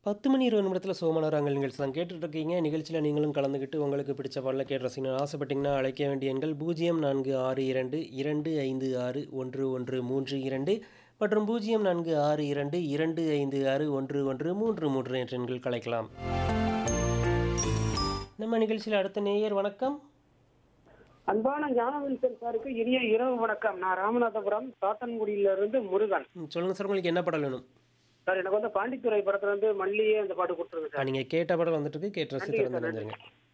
10 மணி 20 நிமிடத்துல சோமனராங்கல் நிகழ்ச்சி தான் கேட்டுட்டு இருக்கீங்க. நிகழ்ச்சியில நீங்களும் கலந்துக்கிட்டு உங்களுக்கு பிடிச்ச பாடல கேட்டு ரசிக்கணும்னு ஆசைப்பட்டீங்கன்னா, அழைக்க வேண்டிய எண்கள் 0462 256 1132 மற்றும் 0462 256 1133 என்ற எண்களுக்கு அழைக்கலாம். நம்ம நிகழ்ச்சியில அடுத்த நேயர் வணக்கம். அன்பான ஞானவில்சன் சாருக்கு இனிய இரவு வணக்கம் நான் ராமநாதபுரம் சாத்தன்குடியிலிருந்து முருகன் ம், சொல்லுங்க சார் உங்களுக்கு என்ன பாடல் வேணும்? சார் எனக்கு வந்து பாண்டித்துறை படத்துல இருந்து மல்லியே அந்த பாட்டு கொடுத்துருங்க ஆ, சார் நீங்க கேட்ட பாடல் வந்துட்டு இருக்கு கேட்டு ரசித்து நன்றிங்க சார், வந்துருங்க.